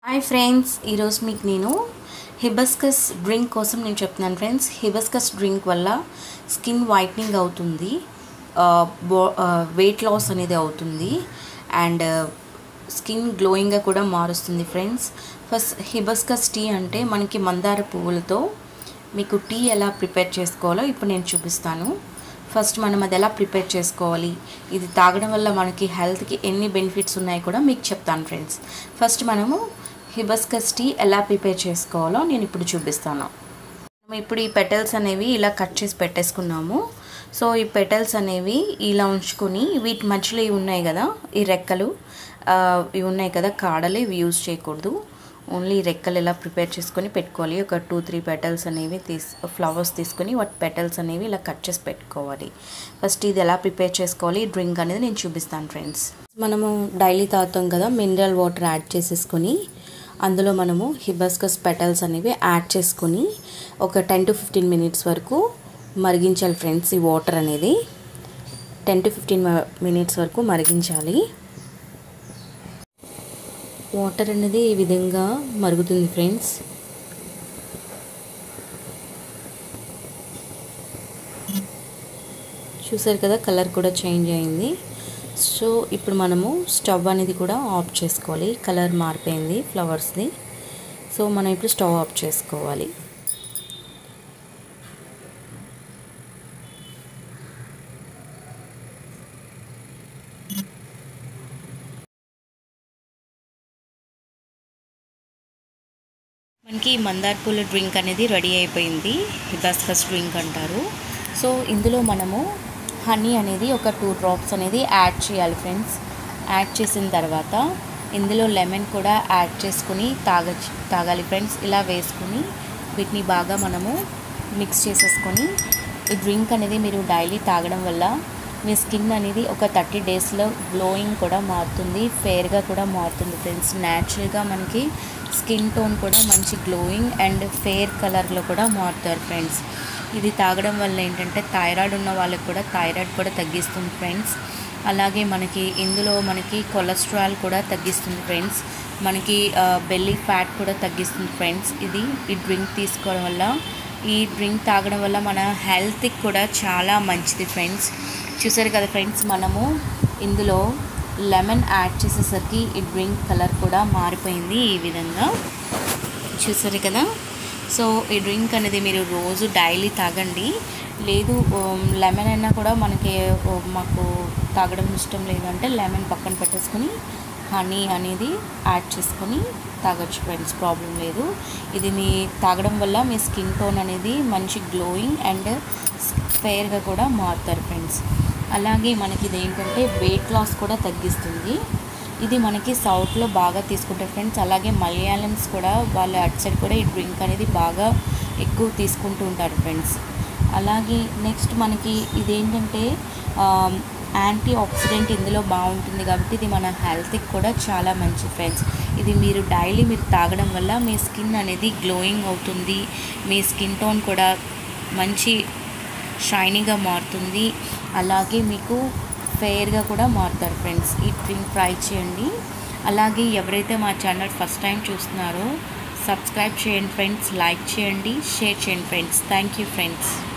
hi friends ఈరోజు మీకు నేను హిబస్కస్ డ్రింక్ కోసం నేను చెప్తున్నాను ఫ్రెండ్స్ హిబస్కస్ డ్రింక్ వల్ల స్కిన్ వైట్నింగ్ అవుతుంది బో వెయిట్ లాస్ అనేది అవుతుంది అండ్ స్కిన్ గ్లోయింగ్గా కూడా మారుస్తుంది ఫ్రెండ్స్ ఫస్ట్ హిబస్కస్ టీ అంటే మనకి మందార పువ్వులతో మీకు టీ ఎలా ప్రిపేర్ చేసుకోవాలో ఇప్పుడు నేను చూపిస్తాను ఫస్ట్ మనం అది ఎలా ప్రిపేర్ చేసుకోవాలి ఇది తాగడం వల్ల మనకి హెల్త్కి ఎన్ని బెనిఫిట్స్ ఉన్నాయో కూడా మీకు చెప్తాను ఫ్రెండ్స్ ఫస్ట్ మనము హిబస్కస్ టీ ఎలా ప్రిపేర్ చేసుకోవాలో నేను ఇప్పుడు చూపిస్తాను మనం ఇప్పుడు ఈ పెటల్స్ అనేవి ఇలా కట్ చేసి పెట్టేసుకున్నాము సో ఈ పెటల్స్ అనేవి ఇలా ఉంచుకొని వీటి మధ్యలో ఇవి ఉన్నాయి కదా ఈ రెక్కలు ఇవి ఉన్నాయి కదా కాడలు ఇవి యూజ్ చేయకూడదు ఓన్లీ రెక్కలు ఇలా ప్రిపేర్ చేసుకొని పెట్టుకోవాలి ఒక టూ త్రీ పెటల్స్ అనేవి తీస్ ఫ్లవర్స్ తీసుకొని వాటి పెటల్స్ అనేవి ఇలా కట్ చేసి పెట్టుకోవాలి ఫస్ట్ ఇది ఎలా ప్రిపేర్ చేసుకోవాలి డ్రింక్ అనేది నేను చూపిస్తాను ఫ్రెండ్స్ మనము డైలీ తాగుతాం కదా మినరల్ వాటర్ యాడ్ చేసేసుకొని అందులో మనము హిబస్కస్ పెటల్స్ అనేవి యాడ్ చేసుకొని ఒక టెన్ టు ఫిఫ్టీన్ మినిట్స్ వరకు మరిగించాలి ఫ్రెండ్స్ ఈ వాటర్ అనేది టెన్ టు ఫిఫ్టీన్ మినిట్స్ వరకు మరిగించాలి వాటర్ అనేది ఈ విధంగా మరుగుతుంది ఫ్రెండ్స్ చూసారు కదా కలర్ కూడా చేంజ్ అయింది సో ఇప్పుడు మనము స్టవ్ అనేది కూడా ఆఫ్ చేసుకోవాలి కలర్ మారిపోయింది ఫ్లవర్స్ది సో మనం ఇప్పుడు స్టవ్ ఆఫ్ చేసుకోవాలి మనకి మందార పూల డ్రింక్ అనేది రెడీ అయిపోయింది హిబాస్కస్ డ్రింక్ అంటారు సో ఇందులో మనము హనీ అనేది ఒక టూ డ్రాప్స్ అనేది యాడ్ చేయాలి ఫ్రెండ్స్ యాడ్ చేసిన తర్వాత ఇందులో లెమన్ కూడా యాడ్ చేసుకుని తాగ తాగాలి ఫ్రెండ్స్ ఇలా వేసుకుని వీటిని బాగా మనము మిక్స్ చేసేసుకొని ఈ డ్రింక్ అనేది మీరు డైలీ తాగడం వల్ల మీ స్కిన్ అనేది ఒక థర్టీ డేస్లో గ్లోయింగ్ కూడా మారుతుంది ఫేర్గా కూడా మారుతుంది ఫ్రెండ్స్ న్యాచురల్గా మనకి స్కిన్ టోన్ కూడా మంచి గ్లోయింగ్ అండ్ ఫేర్ కలర్లో కూడా మారుతారు ఫ్రెండ్స్ ఇది తాగడం వల్ల ఏంటంటే థైరాయిడ్ ఉన్న వాళ్ళకి కూడా థైరాయిడ్ కూడా తగ్గిస్తుంది ఫ్రెండ్స్ అలాగే మనకి ఇందులో మనకి కొలెస్ట్రాల్ కూడా తగ్గిస్తుంది ఫ్రెండ్స్ మనకి బెల్లీ ఫ్యాట్ కూడా తగ్గిస్తుంది ఫ్రెండ్స్ ఇది ఈ డ్రింక్ తీసుకోవడం వల్ల ఈ డ్రింక్ తాగడం వల్ల మన హెల్త్కి కూడా చాలా మంచిది ఫ్రెండ్స్ చూసారు కదా ఫ్రెండ్స్ మనము ఇందులో లెమన్ యాడ్ చేసేసరికి ఈ డ్రింక్ కలర్ కూడా మారిపోయింది ఈ విధంగా చూసారు కదా సో ఈ డ్రింక్ అనేది మీరు రోజు డైలీ తాగండి లేదు లెమన్ అయినా కూడా మనకి మాకు తాగడం ఇష్టం లేదంటే లెమన్ పక్కన పెట్టేసుకొని హనీ అనేది యాడ్ చేసుకొని తాగొచ్చు ఫ్రెండ్స్ ప్రాబ్లం లేదు ఇది మీ తాగడం వల్ల మీ స్కిన్ టోన్ అనేది మంచి గ్లోయింగ్ అండ్ ఫెయిర్గా కూడా మారుతారు ఫ్రెండ్స్ అలాగే మనకి ఇది ఏంటంటే వెయిట్ లాస్ కూడా తగ్గిస్తుంది ఇది మనకి సౌత్లో బాగా తీసుకుంటారు ఫ్రెండ్స్ అలాగే మలయాళమ్స్ కూడా వాళ్ళ అటు సైడ్ కూడా ఈ డ్రింక్ అనేది బాగా ఎక్కువ తీసుకుంటూ ఉంటారు ఫ్రెండ్స్ అలాగే నెక్స్ట్ మనకి ఇదేంటంటే యాంటీ ఆక్సిడెంట్ ఇందులో బాగుంటుంది కాబట్టి ఇది మన హెల్త్కి కూడా చాలా మంచి ఫ్రెండ్స్ ఇది మీరు డైలీ మీరు తాగడం వల్ల మీ స్కిన్ అనేది గ్లోయింగ్ అవుతుంది మీ స్కిన్ టోన్ కూడా మంచి షైనీగా మారుతుంది అలాగే మీకు ఫెయిర్గా కూడా మారుతారు ఫ్రెండ్స్ ఈ డ్రింక్ ట్రై చేయండి అలాగే ఎవరైతే మా ఛానల్ ఫస్ట్ టైం చూస్తున్నారో సబ్స్క్రైబ్ చేయండి ఫ్రెండ్స్ లైక్ చేయండి షేర్ చేయండి ఫ్రెండ్స్ థ్యాంక్ యూ ఫ్రెండ్స్